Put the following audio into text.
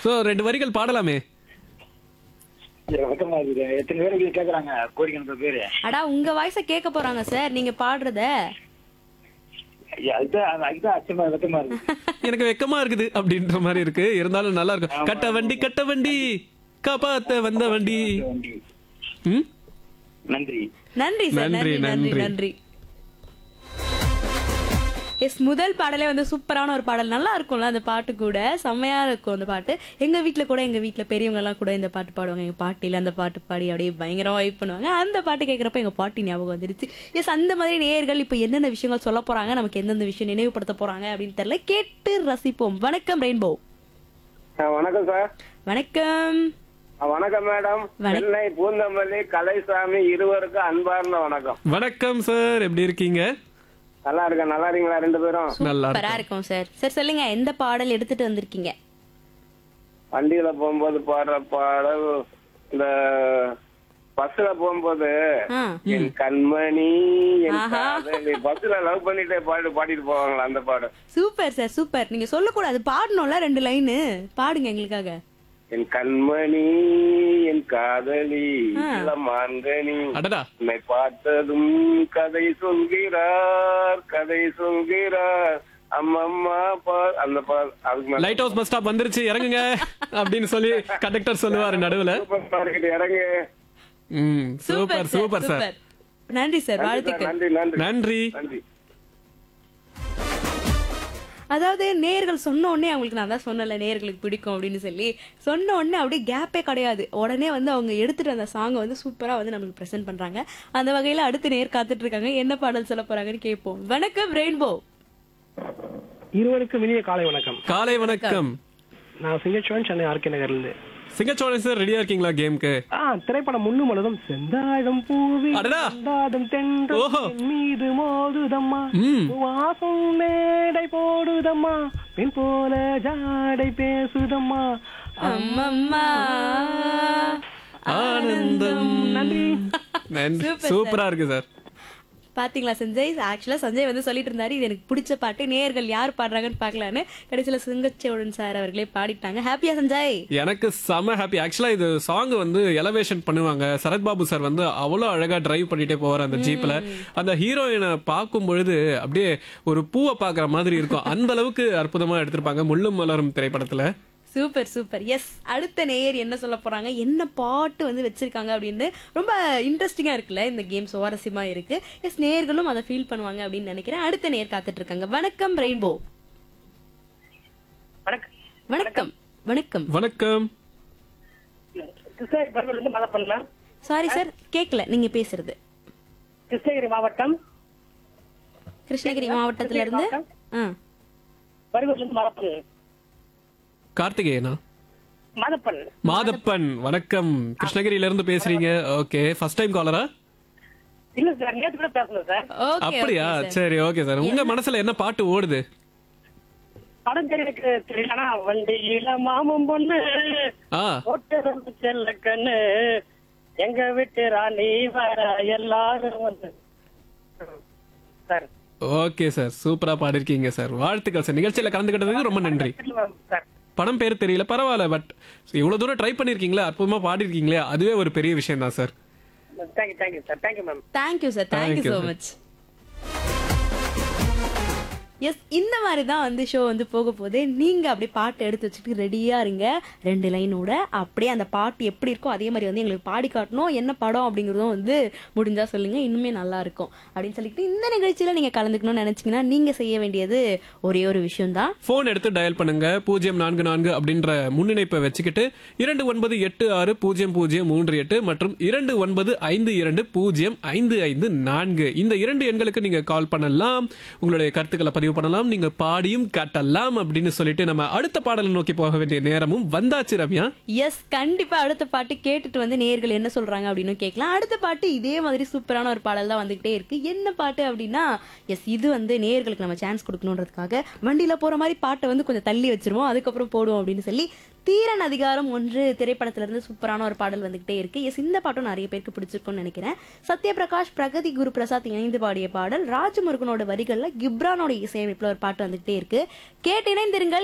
So ரெண்டு வரிகள் பாடலாமே வழக்கமா இருக்குது எத்தனை பேருக்கு கேக்குறாங்க கோடிக்கணக்கு பேரு அடா உங்க வாய்ஸ கேட்க போறாங்க சார் நீங்க பாடுறத ஐயா, அதுதான் அதுதான் அச்சமா வெக்கமா இருக்கு எனக்கு வெக்கமா இருக்குது அப்படின்ற மாதிரி இருக்கு இருந்தாலும் நல்லா இருக்கும் கட்ட வண்டி கட்ட வண்டி காப்பாத்த வந்த வண்டி வண்டி ம் நன்றி நன்றி சார் நன்றி, நன்றி நன்றி நன்றி. நன்றி எஸ் முதல் பாடலே வந்து சூப்பரான ஒரு பாடல் நல்லா இருக்கும்ல அந்த பாட்டு கூட செம்மையா இருக்கும் அந்த பாட்டு எங்க வீட்ல கூட எங்க வீட்ல பெரியவங்க எல்லாம் கூட இந்த பாட்டு பாடுவாங்க எங்க பாட்டில அந்த பாட்டு பாடி அப்படியே பயங்கரமா வைப் பண்ணுவாங்க அந்த பாட்டு கேட்கறப்ப எங்க பாட்டி ஞாபகம் வந்துருச்சு எஸ் அந்த மாதிரி நேயர்கள் இப்ப என்னென்ன விஷயங்கள் சொல்ல போறாங்க நமக்கு எந்தெந்த விஷயம் நினைவுபடுத்த போறாங்க அப்படின்னு தெரியல கேட்டு ரசிப்போம் வணக்கம் ரெயின்போ ஆ, வணக்கம் சார் வணக்கம் ஆ, வணக்கம் மேடம் வணக்கம். சென்னை பூந்தமல்லி கலைசாமி இருவருக்கும் அன்பார்ந்த வணக்கம் வணக்கம் சார் எப்படி இருக்கீங்க நல்லா இருக்கேன் நல்லா இருக்கீங்களா ரெண்டு பேரும் நல்லா சூப்பரா இருக்கும் சார் சார் சொல்லுங்க எந்த பாடல் எடுத்துட்டு வந்திருக்கீங்க வண்டியில போகும்போது பாடுற பாடல் இந்த பஸ்ல போகும்போது ஆ என் கண்மணி என் ஆஹா. காதலி பஸ்ல லவ் பண்ணிட்டே பாடு பாடிட்டு போவாங்களா அந்த பாடு சூப்பர் சார் சூப்பர் நீங்க சொல்லக்கூடாது பாடணும்ல ரெண்டு லைனு பாடுங்க எங்களுக்காக என் கண்மணி என் காதலி இளமான்கனி அடடா உன்னை பார்த்ததும் கதை சொல்கிறார் கதை சொல்கிறார் அம்மம்மா பா அந்த பா அதுக்கு மேல லைட் ஹவுஸ் பஸ் ஸ்டாப் வந்துருச்சு இறங்குங்க அப்படின்னு சொல்லி கண்டக்டர் சொல்லுவாரு நடுவுல சூப்பர் மார்க்கெட் இறங்கு ம் சூப்பர் சூப்பர் சார் நன்றி சார் வாழ்த்துக்கள் நன்றி நன்றி நன்றி நன்றி அதாவது நேர்கள் சொன்ன உடனே அவங்களுக்கு நான் தான் சொன்னல நேர்களுக்கு பிடிக்கும் அப்படின்னு சொல்லி சொன்ன உடனே அப்படியே கேப்பே கிடையாது உடனே வந்து அவங்க எடுத்துட்டு அந்த சாங்கை வந்து சூப்பரா வந்து நம்மளுக்கு ப்ரெசென்ட் பண்றாங்க அந்த வகையில அடுத்து நேர் காத்துட்டு இருக்காங்க என்ன பாடல் சொல்ல போறாங்கன்னு கேட்போம் வணக்கம் ரெயின்போ இருவருக்கும் இனிய காலை வணக்கம் காலை வணக்கம் நான் சிங்கச்சோன் சென்னை ஆர்கே நகர்ல இருந்து சிங்கச்சோழன் சார் ரெடியா இருக்கீங்களா கேம்க்கு ஆ திரைப்படம் முன்னு முழுதும் செந்தாழம் பூவி அடடா. செந்தாடும் தென்றல் ஓஹோ. என் மீது மோதுதம்மா ம். வாசம் மேடை போடுதம்மா பெண் போல ஜாடை பேசுதம்மா அம்மம்மா ஆனந்தம் நன்றி நன்றி Super, சூப்பரா இருக்கு சார் பாத்தீங்களா சஞ்சய் ஆக்சுவலா சஞ்சய் வந்து சொல்லிட்டு இருந்தாரு இது எனக்கு பிடிச்ச பாட்டு நேர்கள் யார் பாடுறாங்கன்னு பார்க்கலான்னு கடைசியில சிங்கச்சேவுடன் சார் அவர்களே பாடிட்டாங்க ஹாப்பியா சஞ்சய் எனக்கு செம ஹாப்பி ஆக்சுவலா இது சாங் வந்து எலவேஷன் பண்ணுவாங்க சரத்பாபு சார் வந்து அவ்வளோ அழகா டிரைவ் பண்ணிட்டே போவார் அந்த ஜீப்ல அந்த ஹீரோயினை பார்க்கும் பொழுது அப்படியே ஒரு பூவை பார்க்குற மாதிரி இருக்கும் அந்த அளவுக்கு அற்புதமா எடுத்திருப்பாங்க முள்ளும் மலரும் திரைப்படத்துல சூப்பர் சூப்பர் எஸ் அடுத்த நேயர் என்ன சொல்ல போறாங்க என்ன பாட்டு வந்து வச்சிருக்காங்க அப்படின்னு ரொம்ப இன்ட்ரெஸ்டிங்கா இருக்குல்ல இந்த கேம் சுவாரஸ்யமா இருக்கு எஸ் நேயர்களும் அதை ஃபீல் பண்ணுவாங்க அப்படின்னு நினைக்கிறேன் அடுத்த நேயர் காத்துட்டு இருக்காங்க வணக்கம் ரெயின்போ வணக்கம் வணக்கம் வணக்கம் கிருஷ்ணகிரி பருவத்திலிருந்து மழை பண்ணலாம் சாரி சார் கேட்கல நீங்க பேசுறது கிருஷ்ணகிரி மாவட்டம் கிருஷ்ணகிரி மாவட்டத்துல இருந்து ஆ பருவத்திலிருந்து மலப்பன் கார்த்திகேயனா மதப்பன் மாதப்பன் வணக்கம் கிருஷ்ணகிரியில இருந்து பேசுறீங்க ஓகே ஃபர்ஸ்ட் டைம் காலரா இல்ல சார் நேற்று கூட பேசணும் சார் ஓகே அப்படியா சரி ஓகே சார் உங்க மனசுல என்ன பாட்டு ஓடுது படம் தெரியலுக்கு தெரியலனா வண்டியில மாமன் பொண்ணு ஆ ஓட்டு செல்ல கண்ணு எங்க வீட்டு ராணி வர எல்லாரும் வந்து சார் ஓகே சார் சூப்பரா பாடிருக்கீங்க சார் வாழ்த்துக்கள் சார் நிகழ்ச்சியில கலந்துக்கிட்டதுக்கு ரொம்ப நன்றி சார் படம் பேர் தெரியல பரவாயில்ல பட் இவ்வளவு தூரம் ட்ரை பண்ணிருக்கீங்களே அற்புதமா பாடிருக்கீங்களே அதுவே ஒரு பெரிய விஷயம் தான் sir thank you thank you sir thank you ma'am thank you sir thank you Thank you, so sir. Much yes இந்த மாதிரி தான் வந்து ஷோ வந்து போக போகுது நீங்க அப்படியே பாட்டு எடுத்து வச்சுட்டு ரெடியா இருங்க ரெண்டு லைனோட அப்படியே அந்த பாட்டு எப்படி இருக்கோ அதே மாதிரி வந்து எங்களுக்கு பாடி காட்டணும் என்ன படம் அப்படிங்கறதும் வந்து முடிஞ்சா சொல்லுங்க இன்னுமே நல்லா இருக்கும் அப்படின்னு சொல்லிட்டு இந்த நிகழ்ச்சியில நீங்க கலந்துக்கணும்னு நினைச்சீங்கன்னா நீங்க செய்ய வேண்டியது ஒரே ஒரு விஷயம் தான் போன் எடுத்து டயல் பண்ணுங்க பூஜ்ஜியம் நான்கு நான்கு அப்படின்ற முன்னிணைப்பை வச்சுக்கிட்டு இரண்டு ஒன்பது எட்டு ஆறு பூஜ்ஜியம் பூஜ்ஜியம் மூன்று எட்டு மற்றும் இரண்டு ஒன்பது ஐந்து இரண்டு பூஜ்ஜியம் ஐந்து ஐந்து நான்கு இந்த இரண்டு எண்களுக்கு நீங்க கால் பண்ணலாம் உங்களுடைய கருத்துக்களை பதிவு பண்ணலாம் நீங்க பாடியும் காட்டலாம் அப்படின்னு சொல்லிட்டு நம்ம அடுத்த பாடலை நோக்கி போக வேண்டிய நேரமும் வந்தாச்சு ரம்யா எஸ் கண்டிப்பா அடுத்த பாட்டு கேட்டுட்டு வந்து நேர்கள் என்ன சொல்றாங்க அப்படின்னு கேட்கலாம் அடுத்த பாட்டு இதே மாதிரி சூப்பரான ஒரு பாடல் தான் வந்துகிட்டே இருக்கு என்ன பாட்டு அப்படின்னா எஸ் இது வந்து நேர்களுக்கு நம்ம சான்ஸ் கொடுக்கணுன்றதுக்காக வண்டியில போற மாதிரி பாட்டை வந்து கொஞ்சம் தள்ளி வச்சிருவோம் அதுக்கப்புறம் போடுவோம் அப்படின்னு சொல்லி தீரன் அதிகாரம் ஒன்று திரைப்படத்துல இருந்து சூப்பரான ஒரு பாடல் வந்துகிட்டே இருக்கு எஸ் இந்த பாட்டும் நிறைய பேருக்கு பிடிச்சிருக்கும்னு நினைக்கிறேன் சத்யபிரகாஷ் பிரகதி குரு பிரசாத் இணைந்து பாடிய பாடல் ராஜமுருகனோட வரிகள்ல கிப்ரானோட இசையமைப்புல ஒரு பாட்டு வந்துகிட்டே இருக்கு கேட்டு இணைந்திருங்கள்